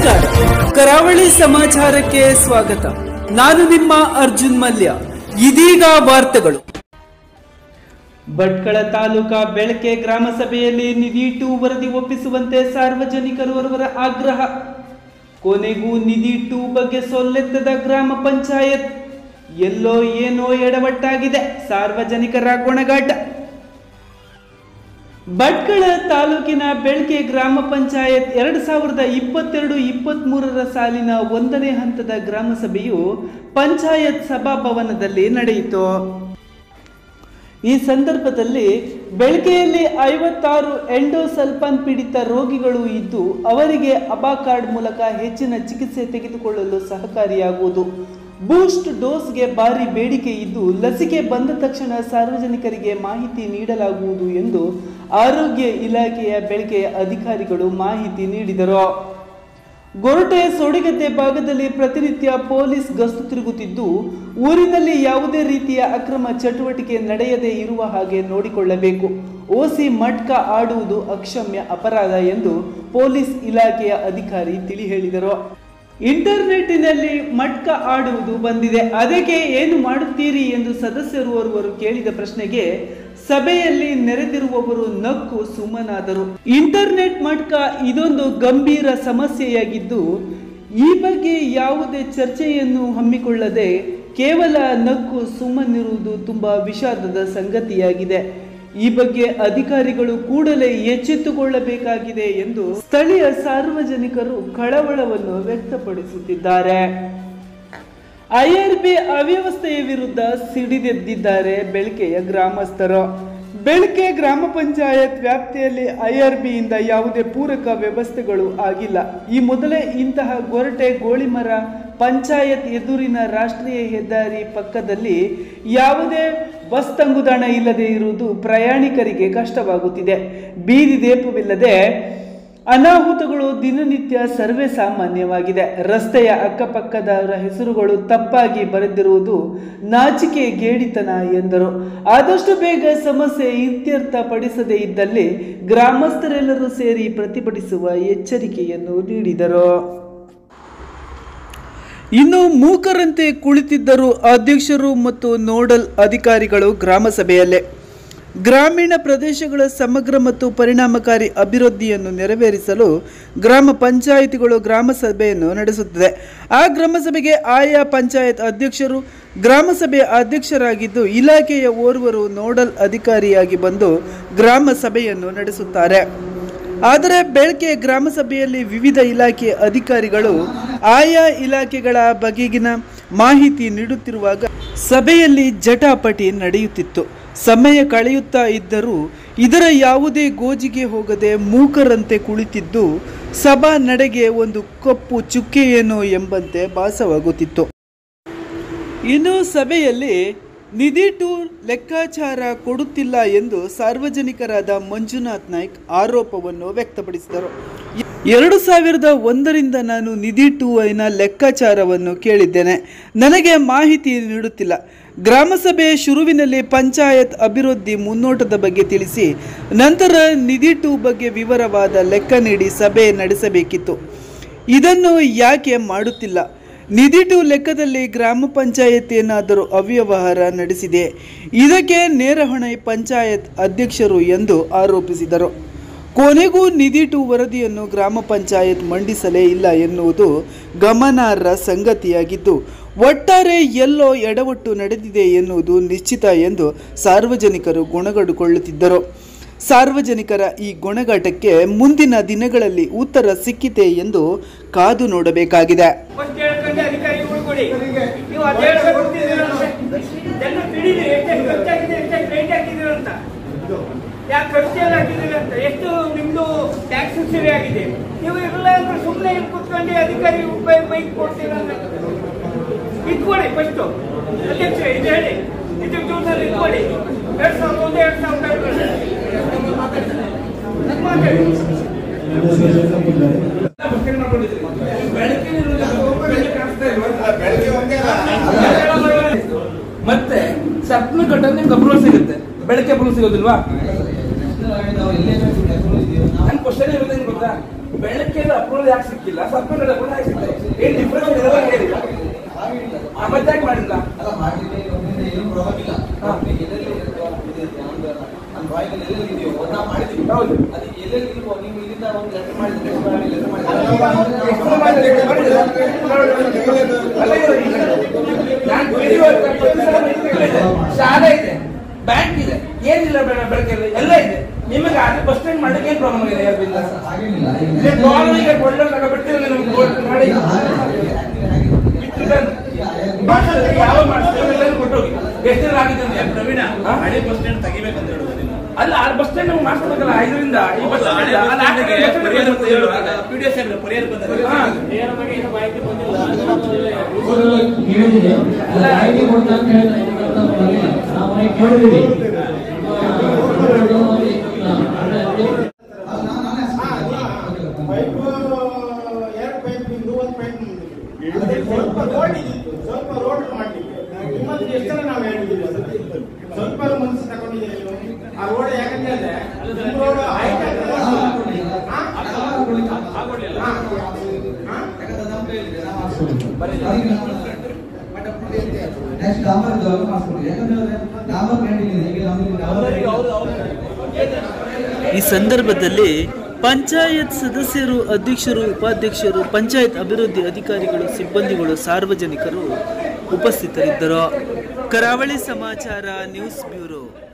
ನಮಸ್ಕಾರ ಕರಾವಳಿ ಸಮಾಚಾರಕ್ಕೆ ಸ್ವಾಗತ ನಾನು ನಿಮ್ಮ ಅರ್ಜುನ್ ಮಲ್ಯ ಇದೀಗ ವಾರ್ತೆಗಳು ಭಟ್ಕಳ ತಾಲೂಕಾ ಬೆಳಕೆ ಗ್ರಾಮ ಸಭೆಯಲ್ಲಿ ನಿಧಿ ಟು ವರದಿ ಒಪ್ಪಿಸುವಂತೆ ಸಾರ್ವಜನಿಕರು ಅವರ ಆಗ್ರಹ ಕೊನೆಗೂ ನಿಧಿ ಟು ಬಗ್ಗೆ ಸೊಲ್ಲೆತ್ತದ ಗ್ರಾಮ ಪಂಚಾಯತ್ ಎಲ್ಲೋ ಏನೋ ಎಡವಟ್ಟಾಗಿದೆ ಸಾರ್ವಜನಿಕರ ಗೊಣಗಾಟ ಭಟ್ಕಳ ತಾಲೂಕಿನ ಬೆಳಕೆ ಗ್ರಾಮ ಪಂಚಾಯತ್ ಎರಡು ಸಾವಿರದ ಇಪ್ಪತ್ತೆರಡು ಇಪ್ಪತ್ತ್ ಮೂರರ ಸಾಲಿನ ಒಂದನೇ ಹಂತದ ಗ್ರಾಮ ಸಭೆಯು ಪಂಚಾಯತ್ ಸಭಾಭವನದಲ್ಲಿ ನಡೆಯಿತು ಈ ಸಂದರ್ಭದಲ್ಲಿ ಬೆಳಕೆಯಲ್ಲಿ ಐವತ್ತಾರು ಎಂಡೋಸಲ್ಫಾನ್ ಪೀಡಿತ ರೋಗಿಗಳು ಇದ್ದು ಅವರಿಗೆ ಅಬಾ ಕಾರ್ಡ್ ಮೂಲಕ ಹೆಚ್ಚಿನ ಚಿಕಿತ್ಸೆ ತೆಗೆದುಕೊಳ್ಳಲು ಸಹಕಾರಿಯಾಗುವುದು ಬೂಸ್ಟ್ ಡೋಸ್ಗೆ ಭಾರಿ ಬೇಡಿಕೆ ಇದ್ದು ಲಸಿಕೆ ಬಂದ ತಕ್ಷಣ ಸಾರ್ವಜನಿಕರಿಗೆ ಮಾಹಿತಿ ನೀಡಲಾಗುವುದು ಎಂದು ಆರೋಗ್ಯ ಇಲಾಖೆಯ ಬೆಳಕೆಯ ಅಧಿಕಾರಿಗಳು ಮಾಹಿತಿ ನೀಡಿದರು ಗೊರಟೆ ಸೋಡಿಗದ್ದೆ ಭಾಗದಲ್ಲಿ ಪ್ರತಿನಿತ್ಯ ಪೊಲೀಸ್ ಗಸ್ತು ತಿರುಗುತ್ತಿದ್ದು ಊರಿನಲ್ಲಿ ಯಾವುದೇ ರೀತಿಯ ಅಕ್ರಮ ಚಟುವಟಿಕೆ ನಡೆಯದೇ ಇರುವ ಹಾಗೆ ನೋಡಿಕೊಳ್ಳಬೇಕು ಓಸಿ ಮಟ್ಕ ಆಡುವುದು ಅಕ್ಷಮ್ಯ ಅಪರಾಧ ಎಂದು ಪೊಲೀಸ್ ಇಲಾಖೆಯ ಅಧಿಕಾರಿ ತಿಳಿ ಹೇಳಿದರು ಇಂಟರ್ನೆಟ್ಟಿನಲ್ಲಿ ಮಟ್ಕ ಆಡುವುದು ಬಂದಿದೆ ಅದಕ್ಕೆ ಏನು ಮಾಡುತ್ತೀರಿ ಎಂದು ಸದಸ್ಯರು ಓರ್ವರು ಕೇಳಿದ ಪ್ರಶ್ನೆಗೆ ಸಭೆಯಲ್ಲಿ ನೆರೆದಿರುವವರು ನಕ್ಕು ಸುಮ್ಮನಾದರು ಇಂಟರ್ನೆಟ್ ಮಟ್ಕ ಇದೊಂದು ಗಂಭೀರ ಸಮಸ್ಯೆಯಾಗಿದ್ದು ಈ ಬಗ್ಗೆ ಯಾವುದೇ ಚರ್ಚೆಯನ್ನು ಹಮ್ಮಿಕೊಳ್ಳದೆ ಕೇವಲ ನಕ್ಕು ಸುಮ್ಮನಿರುವುದು ತುಂಬಾ ವಿಷಾದದ ಸಂಗತಿಯಾಗಿದೆ ಈ ಬಗ್ಗೆ ಅಧಿಕಾರಿಗಳು ಕೂಡಲೇ ಎಚ್ಚೆತ್ತುಕೊಳ್ಳಬೇಕಾಗಿದೆ ಎಂದು ಸ್ಥಳೀಯ ಸಾರ್ವಜನಿಕರು ಕಳವಳವನ್ನು ವ್ಯಕ್ತಪಡಿಸುತ್ತಿದ್ದಾರೆ ಐಆರ್ಬಿ ಅವ್ಯವಸ್ಥೆಯ ವಿರುದ್ಧ ಸಿಡಿದೆದ್ದಿದ್ದಾರೆ ಬೆಳಕೆಯ ಗ್ರಾಮಸ್ಥರು ಬೆಳಕೆ ಗ್ರಾಮ ಪಂಚಾಯತ್ ವ್ಯಾಪ್ತಿಯಲ್ಲಿ ಐಆರ್ಬಿಯಿಂದ ಯಾವುದೇ ಪೂರಕ ವ್ಯವಸ್ಥೆಗಳು ಆಗಿಲ್ಲ ಈ ಮೊದಲೇ ಇಂತಹ ಗೊರಟೆ ಗೋಳಿಮರ ಪಂಚಾಯತ್ ಎದುರಿನ ರಾಷ್ಟ್ರೀಯ ಹೆದ್ದಾರಿ ಪಕ್ಕದಲ್ಲಿ ಯಾವುದೇ ಬಸ್ ತಂಗುದಾಣ ಇಲ್ಲದೆ ಇರುವುದು ಪ್ರಯಾಣಿಕರಿಗೆ ಕಷ್ಟವಾಗುತ್ತಿದೆ ಬೀದಿ ದೀಪವಿಲ್ಲದೆ ಅನಾಹುತಗಳು ದಿನನಿತ್ಯ ಸರ್ವೇ ಸಾಮಾನ್ಯವಾಗಿದೆ ರಸ್ತೆಯ ಅಕ್ಕಪಕ್ಕದವರ ಹೆಸರುಗಳು ತಪ್ಪಾಗಿ ಬರೆದಿರುವುದು ನಾಚಿಕೆ ಗೇಡಿತನ ಎಂದರು ಆದಷ್ಟು ಬೇಗ ಸಮಸ್ಯೆ ಇತ್ಯರ್ಥಪಡಿಸದೇ ಇದ್ದಲ್ಲಿ ಗ್ರಾಮಸ್ಥರೆಲ್ಲರೂ ಸೇರಿ ಪ್ರತಿಭಟಿಸುವ ಎಚ್ಚರಿಕೆಯನ್ನು ನೀಡಿದರು ಇನ್ನು ಮೂಕರಂತೆ ಕುಳಿತಿದ್ದರು ಅಧ್ಯಕ್ಷರು ಮತ್ತು ನೋಡಲ್ ಅಧಿಕಾರಿಗಳು ಗ್ರಾಮ ಸಭೆಯಲ್ಲೇ ಗ್ರಾಮೀಣ ಪ್ರದೇಶಗಳ ಸಮಗ್ರ ಮತ್ತು ಪರಿಣಾಮಕಾರಿ ಅಭಿವೃದ್ಧಿಯನ್ನು ನೆರವೇರಿಸಲು ಗ್ರಾಮ ಪಂಚಾಯಿತಿಗಳು ಗ್ರಾಮ ಸಭೆಯನ್ನು ನಡೆಸುತ್ತದೆ ಆ ಗ್ರಾಮ ಸಭೆಗೆ ಆಯಾ ಪಂಚಾಯತ್ ಅಧ್ಯಕ್ಷರು ಗ್ರಾಮ ಸಭೆಯ ಅಧ್ಯಕ್ಷರಾಗಿದ್ದು ಇಲಾಖೆಯ ಓರ್ವರು ನೋಡಲ್ ಅಧಿಕಾರಿಯಾಗಿ ಬಂದು ಗ್ರಾಮ ಸಭೆಯನ್ನು ನಡೆಸುತ್ತಾರೆ ಆದರೆ ಬೆಳಗ್ಗೆ ಗ್ರಾಮ ಸಭೆಯಲ್ಲಿ ವಿವಿಧ ಇಲಾಖೆ ಅಧಿಕಾರಿಗಳು ಆಯಾ ಇಲಾಖೆಗಳ ಬಗೆಗಿನ ಮಾಹಿತಿ ನೀಡುತ್ತಿರುವಾಗ ಸಭೆಯಲ್ಲಿ ಜಟಾಪಟಿ ನಡೆಯುತ್ತಿತ್ತು ಸಮಯ ಕಳೆಯುತ್ತಾ ಇದ್ದರೂ ಇದರ ಯಾವುದೇ ಗೋಜಿಗೆ ಹೋಗದೆ ಮೂಕರಂತೆ ಕುಳಿತಿದ್ದು ಸಭಾ ನಡೆಗೆ ಒಂದು ಕಪ್ಪು ಚುಕ್ಕೆಯೇನೋ ಎಂಬಂತೆ ಭಾಸವಾಗುತ್ತಿತ್ತು ಇನ್ನು ಸಭೆಯಲ್ಲಿ ನಿಧಿ ಟೂರ್ ಲೆಕ್ಕಾಚಾರ ಕೊಡುತ್ತಿಲ್ಲ ಎಂದು ಸಾರ್ವಜನಿಕರಾದ ಮಂಜುನಾಥ್ ನಾಯ್ಕ್ ಆರೋಪವನ್ನು ವ್ಯಕ್ತಪಡಿಸಿದರು ಎರಡು ಸಾವಿರದ ಒಂದರಿಂದ ನಾನು ನಿಧಿ ಟೂ ಐನ ಲೆಕ್ಕಾಚಾರವನ್ನು ಕೇಳಿದ್ದೇನೆ ನನಗೆ ಮಾಹಿತಿ ನೀಡುತ್ತಿಲ್ಲ ಗ್ರಾಮಸಭೆ ಶುರುವಿನಲ್ಲಿ ಪಂಚಾಯತ್ ಅಭಿವೃದ್ಧಿ ಮುನ್ನೋಟದ ಬಗ್ಗೆ ತಿಳಿಸಿ ನಂತರ ನಿಧಿ ಟೂ ಬಗ್ಗೆ ವಿವರವಾದ ಲೆಕ್ಕ ನೀಡಿ ಸಭೆ ನಡೆಸಬೇಕಿತ್ತು ಇದನ್ನು ಯಾಕೆ ಮಾಡುತ್ತಿಲ್ಲ ನಿಧಿ ಟು ಲೆಕ್ಕದಲ್ಲಿ ಗ್ರಾಮ ಪಂಚಾಯತ್ ಏನಾದರೂ ಅವ್ಯವಹಾರ ನಡೆಸಿದೆ ಇದಕ್ಕೆ ನೇರ ಹೊಣೆ ಪಂಚಾಯತ್ ಅಧ್ಯಕ್ಷರು ಎಂದು ಆರೋಪಿಸಿದರು ಕೊನೆಗೂ ನಿಧಿ ಟು ವರದಿಯನ್ನು ಗ್ರಾಮ ಪಂಚಾಯತ್ ಮಂಡಿಸಲೇ ಇಲ್ಲ ಎನ್ನುವುದು ಗಮನಾರ್ಹ ಸಂಗತಿಯಾಗಿದ್ದು ಒಟ್ಟಾರೆ ಎಲ್ಲೋ ಎಡವಟ್ಟು ನಡೆದಿದೆ ಎನ್ನುವುದು ನಿಶ್ಚಿತ ಎಂದು ಸಾರ್ವಜನಿಕರು ಗುಣಗಡುಕೊಳ್ಳುತ್ತಿದ್ದರು ಸಾರ್ವಜನಿಕರ ಈ ಗೊಣಗಾಟಕ್ಕೆ ಮುಂದಿನ ದಿನಗಳಲ್ಲಿ ಉತ್ತರ ಸಿಕ್ಕಿತೆ ಎಂದು ಕಾದು ನೋಡಬೇಕಾಗಿದೆ ಫಸ್ಟ್ ಹೇಳ್ಕೊಂಡು ಅಧಿಕಾರಿಗಳು ಕೊಡಿ ನೀವು ಅದ್ ಹೇಳ್ಬೇಕು ಅಂತಿದ್ದೀರಲ್ಲ. ಜನ ತಿಳಿಲಿ ಎಷ್ಟೆಷ್ಟು ಖರ್ಚಾಗಿದೆ ಎಷ್ಟೆಷ್ಟು ರೇಟ್ ಹಾಕಿದ್ದೀರ ಅಂತ ಯಾಕೆ ಖರ್ಚು ಎಲ್ಲ ಹಾಕಿದ್ದೀರ ಅಂತ ಎಷ್ಟು ನಿಮ್ದು ಟ್ಯಾಕ್ಸ್ ಸರಿ ಆಗಿದೆ ನೀವು ಇರಲ್ಲ ಅಂದ್ರೆ ಸುಮ್ಮನೆ ಇಲ್ಲಿ ಕೂತ್ಕೊಂಡು ಅಧಿಕಾರಿ ಬೈಕ್ ಕೊಡ್ತೀರ ಇಟ್ಕೊಡಿ ಫಸ್ಟ್ ಅಧ್ಯಕ್ಷ ಇದು ಹೇಳಿ ಇದು ಜೂನಲ್ಲಿ ಇಟ್ಕೊಡಿ ಎರಡ್ ಸಾವಿರದ ಒಂದು ಎರಡ್ ಸಾವಿರದ ಎರಡು ಮಾತಾಡಿ ಮತ್ತೆ ಸಪ್ನ ಕಟ್ಟೋದು ನಿಮ್ಗೆ ಅಪ್ರೂವಲ್ ಸಿಗುತ್ತೆ ಬೆಳಗ್ಗೆ ಅಪ್ರೂವಲ್ ಸಿಗೋದಿಲ್ವಾ ನನ್ ಕ್ವಶನ್ ಇರೋದೇನು ಗೊತ್ತಾ ಬೆಳಕಿಂದ ಅಪ್ರೂವಲ್ ಯಾಕೆ ಸಿಕ್ಕಿಲ್ಲ ಸಪ್ನ ಕಡೆ ಕೂಡ ಯಾಕೆ ಸಿಕ್ಕಿಲ್ಲ ಏನ್ ಡಿಫ್ರೆನ್ಸ್ ಇದೆ ಅಂತ ಹೇಳಿಲ್ಲ ಆ, ಮತ್ತೆ ಯಾಕೆ ಮಾಡಿಲ್ಲ ಅಲ್ಲ ಮಾಡ್ಲಿಕ್ಕೆ ಒಂದಿಂದ ಏನೂ ಪ್ರಾಬ್ಲಮ್ ಇಲ್ಲ ಹಾ. ಎಲ್ಲೆಲ್ಲಿ ಇದೆ ಒಂದು ನಮ್ಮ ಡ್ರಾಯಿಂಗ್ ಎಲ್ಲೆಲ್ಲಿ ಇದೆಯೋ ಅದನ್ನ ನಾವು ಮಾಡಿದ್ದೀವಿ ಹೌದು. ಅದಕ್ಕೆ ಎಲ್ಲೆಲ್ಲಿ ಇಲ್ವೋ ನೀವು ಇಲ್ಲಿಂದ ಒಂದು ಲೆಟರ್ ಮಾಡಿದ್ರೆ ಲೆಟರ್ ಎಷ್ಟು ಮಾಡಿದ್ರೆ ಮಾಡಿದ್ರೆ ಅಲ್ಲ ಇದು ಈಗ ನಾನು ವಿಡಿಯೋ ಶಾಲೆ ಇದೆ ಬ್ಯಾಂಕ್ ಇದೆ ಏನಿಲ್ಲ ಬೆಳ- ಬೆಳಕಲ್ಲಿ ಎಲ್ಲ ಇದೆ ನಿಮಗೆ ಅಲ್ಲಿ ಬಸ್ ಸ್ಟ್ಯಾಂಡ್ ಮಾಡಕ್ಕೆ ಏನ್ ಪ್ರಾಬ್ಲಮ್ ಇದೆ ಯಾವ್ದಿಲ್ಲ ಹಾಗೇನಿಲ್ಲ ಗೋಲ್ಗೆ ಕೊಳ್ಳೆ ತಗೊಬಿಟ್ಟಿಲ್ಲ ನಿಮ್ಗೆ ಗೋಲ್ಡ್ ಮಾಡಿ ಬಿಟ್ಟು ಬನ್ನಿ. ಮಾಡ್ತಾರೆ, ಯಾವ ಮಾಡ್ತಾರೆ ಎಲ್ಲರೂ ಕೊಟ್ಟೋಗಿ ಎಷ್ಟು ದಿನ ಆಗಿದೆ ಅಂತ? ಪ್ರವೀಣ ಹಾ? ಹಳೆ ಬಸ್ ಸ್ಟ್ಯಾಂಡ್ ತೆಗಿಬೇಕಂತ ಹೇಳುದು ನೀವು ಅಲ್ಲ ಆ ಬಸ್ ಸ್ಟ್ಯಾಂಡ್ ನಮ್ಗೆ ಮಾಡಿಸ್ಬೇಕಲ್ಲ ಐದರಿಂದ ಈ ಬಸ್ ಹೌದು, ಹಳೆ ಬಸ್ ಸ್ಟ್ಯಾಂಡ್ಗೆ ಪರಿಹಾರ ಅಂತ ಹೇಳುವಾಗ PDO ಸಾಹೇಬ್ರು ಪರಿಹಾರ ಬಂದಾಗ ಹಾ. ಕೇಳಿದ್ರೆ ಅಲ್ಲ ಆಯ್ಕೆ ಕೊಡ್ತಾ ಅಂತ ಹೇಳ್ತಾ ಇದ್ದೀನಿ ಅಂತ ಬರಲಿಲ್ಲ. ನಾವು ಮನೆ ಕೇಳಿದ್ವಿ ಪೈಪ್ ಎರಡು ಪೈಪ್ ನಿಮ್ದು ಒಂದು ಪೈಪ್ ನಿಮ್ದು ಅದೇ ಸ್ವಲ್ಪ ರೋಡ್ ಇದ್ದಿತ್ತು ಸ್ವಲ್ಪ ರೋಡ್ ಮಾಡ್ಲಿಕ್ಕೆ ನಿಮ್ಮತ್ರ ಎಷ್ಟು ಜನ ನಾವು ಹೇಳಿದ್ದೀವಿ ಅದಕ್ಕೆ? ಸ್ವಲ್ಪ ಮನಸ್ಸು ತಗೊಂಡಿದ್ದೀರಿ ನೀವು ಆ ರೋಡ್ ಯಾಕಂತ ಹೇಳಿದ್ರೆ ನಿಮ್ಮ ರೋಡ್ ಹೈಟ್ ಆಗ್ತದೆ ಹಾ? ಹಾ? ಹಾ? ನೆಕ್ಸ್ಟ್ ಡಾಮರ್ ಮಾಡಿಸ್ಕೊಡಿ ಯಾಕಂದ್ರೆ ಡಾಮರ್ ಕ್ಯಾಂಟೀನ್ ಇದೆ ಈಗ ನಮಗೆ ಡಾಮರ್ ಈ ಸಂದರ್ಭದಲ್ಲಿ ಪಂಚಾಯತ್ ಸದಸ್ಯರು ಅಧ್ಯಕ್ಷರು ಉಪಾಧ್ಯಕ್ಷರು ಪಂಚಾಯತ್ ಅಭಿವೃದ್ಧಿ ಅಧಿಕಾರಿಗಳು ಸಿಬ್ಬಂದಿಗಳು ಸಾರ್ವಜನಿಕರು ಉಪಸ್ಥಿತರಿದ್ದರು ಕರಾವಳಿ ಸಮಾಚಾರ ನ್ಯೂಸ್ ಬ್ಯೂರೋ